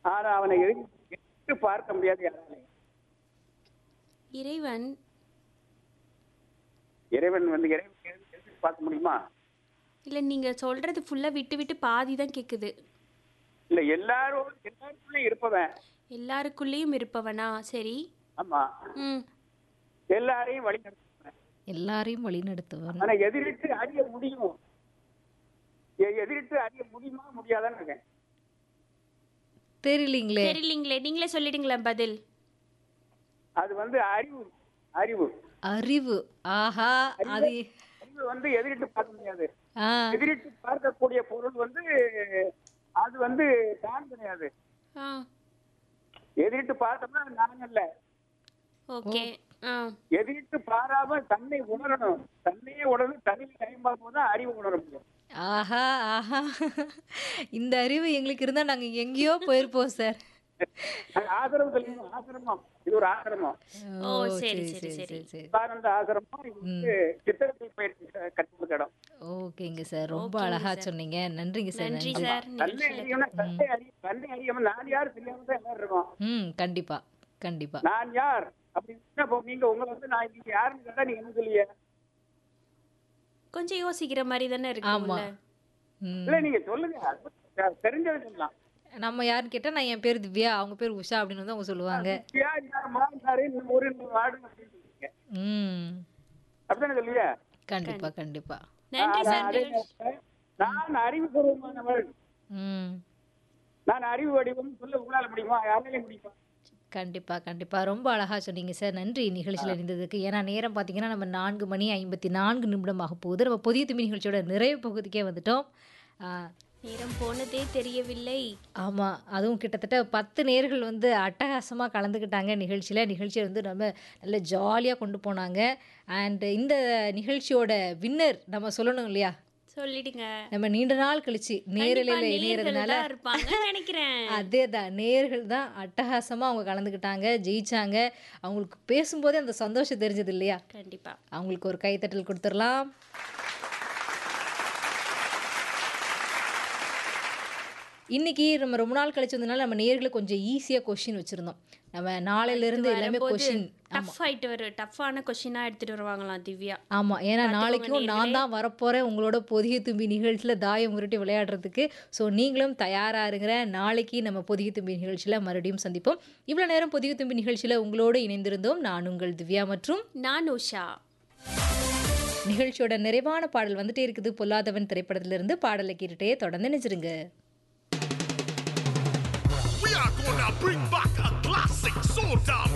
ஆனா அவனை எதிர்- எதிர்த்து பார்க்க முடியாது யாராலையும் இறைவன் இறைவன் வந்து இறைவன் எதிர்த்து எதிர்த்து பார்க்க முடியுமா இல்ல நீங்க சொல்றது ஃபுல்லா விட்டு விட்டு பாதி தான் கேக்குது இல்ல எல்லாரும் எல்லாருக்குள்ளயும் இருப்பவன் எல்லாருக்குள்ளேயும் இருப்பவனா சரி ஆமா ம் எல்லாரையும் வழி நடத்துவன் எல்லாரையும் வழிநடத்துவன் ஆனா எதிரிட்டு அறிய முடியும் எ- எதிரிட்டு அறிய முடியுமா முடியாதான்னு இருக்கேன் தெரியலீங்களே தெரியலீங்களே நீங்களே சொல்லிடுங்களேன் பதில் அது வந்து அறிவு அறிவு அறிவு ஆஹா அது அறிவு வந்து எதிரிட்டு பார்க்க முடியாது ஆ எதிரிட்டு பார்க்கக்கூடிய பொருள் வந்து அது வந்து தான் கிடையாது ஆ எதிரிட்டு பார்த்தோம்னா அது நான் அல்ல ஓகே ஆ எதிரிட்டு பாராம தன்னை உணரணும் தன்னையே உணர்ந்து தன்னையில் டைம் பார்க்கும்போது தான் அறிவு உணர முடியும் ஆஹா ஆஹா இந்த அறிவு எங்களுக்கு இருந்தா நாங்க எங்கேயோ போயிருப்போம் சார் அது ஆசிரமம் சொல்லணும் ஆசிரமம் இது ஒரு ஆசிரமம் ஓ, சரி, சரி, சரி. சரி சானந்த ஆசிரமம் இது வந்து சித்திரத்தை பயிற்சி கற்றுக் இடம் ஓகேங்க சார் ரொம்ப அழகா சொன்னீங்க நன்றிங்க சார் நன்றி நன்றி சார் தன்னை அறியணும் தன்னை அறிய தன்னை அறியாம நான் யார் தெரியாம தான் எல்லாரும் இருக்கோம் ம் கண்டிப்பா கண்டிப்பா நான் யார் அப்படின்னு இப்போ நீங்க உங்களை வந்து நான் நீங்க யாருன்னு கேட்டா நீங்க என்ன சொல்லிய கொஞ்சம் யோசிக்கிற மாதிரி தானே ஆமா இருக்கும்ல ம் இல்ல நீங்க சொல்லுங்க அது தெரிஞ்சது சொல்லலாம் நம்ம யாருன்னு கேட்டா நான் என் பேர் திவ்யா அவங்க பேர் உஷா அப்படின்னு வந்து அவங்க சொல்லுவாங்க யார் யாருமா யாரு இந்த ஊரு இந்த வார்டு அப்படின்னு சொல்லுவீங்க ம் அப்படித்தானே சொல்லுவீங்க கண்டிப்பா கண்டிப்பா நன்றி ஆனா, சார் அதே நேரத்துல நான் அறிவுபூர்வமானவள் ம் நான் அறிவு வடிவம் சொல்ல உங்களால முடியுமா யாராலையும் முடியுமா கண்டிப்பா கண்டிப்பா ரொம்ப அழகா சொன்னீங்க சார் நன்றி நிகழ்ச்சியில் இருந்ததுக்கு ஏன்னா நேரம் பார்த்தீங்கன்னா நம்ம நான்கு மணி ஐம்பத்தி நான்கு நிமிடமாக போகுது நம்ம புதிய துமி நிகழ்ச்சியோட நிறைவு பகுதிக்கே வந்துட்டோம் ஆ, நேரம் போனதே தெரியவில்லை ஆமா அதுவும் கிட்டத்தட்ட பத்து நேர்கள் வந்து அட்டகாசமாக கலந்துக்கிட்டாங்க நிகழ்ச்சியில் நிகழ்ச்சியை வந்து நம்ம நல்ல ஜாலியாக கொண்டு போனாங்க அண்ட் இந்த நிகழ்ச்சியோட வின்னர் நம்ம சொல்லணும் இல்லையா சொல்லிடுங்க நம்ம நீண்ட நாள் கழிச்சு நேரலையில் கண்டிப்பா நேயர்கள் இணையறதுனால தான் இருப்பாங்கன்னு நினைக்கிறேன் அதே தான் நேர்கள் தான் அட்டகாசமாக அவங்க கலந்துக்கிட்டாங்க ஜெயிச்சாங்க அவங்களுக்கு பேசும்போதே அந்த சந்தோஷம் தெரிஞ்சது இல்லையா கண்டிப்பா அவங்களுக்கு ஒரு கைத்தட்டல் கொடுத்துடலாம் இன்னைக்கு நம்ம ரொம்ப நாள் கழிச்சு வந்ததுனால நம்ம நேர்களுக்கு கொஞ்சம் ஈஸியாக கொஷின் வச்சுருந்தோம் நம்ம நாளையிலேருந்து எல்லாமே கொஷின் டஃப் ஆயிட்டு வரும் டஃப்பான கொஸ்டினா எடுத்துட்டு வருவாங்களாம் திவ்யா ஆமாம் ஏன்னா நாளைக்கும் நான் தான் வரப்போகிறேன் உங்களோட பொதிகை தும்பி நிகழ்ச்சியில் தாயம் உருட்டி விளையாடுறதுக்கு ஸோ நீங்களும் தயாராக இருக்கிற நாளைக்கு நம்ம பொதிகை தும்பி நிகழ்ச்சியில் மறுபடியும் சந்திப்போம் இவ்வளோ நேரம் பொதிகை தும்பி நிகழ்ச்சியில் உங்களோடு இணைந்திருந்தோம் நான் உங்கள் திவ்யா மற்றும் நான் உஷா நிகழ்ச்சியோட நிறைவான பாடல் வந்துட்டே இருக்குது பொல்லாதவன் திரைப்படத்திலிருந்து பாடலை கேட்டுட்டே தொடர்ந்து நினைச்சிருங்க We are gonna bring back a classic soul down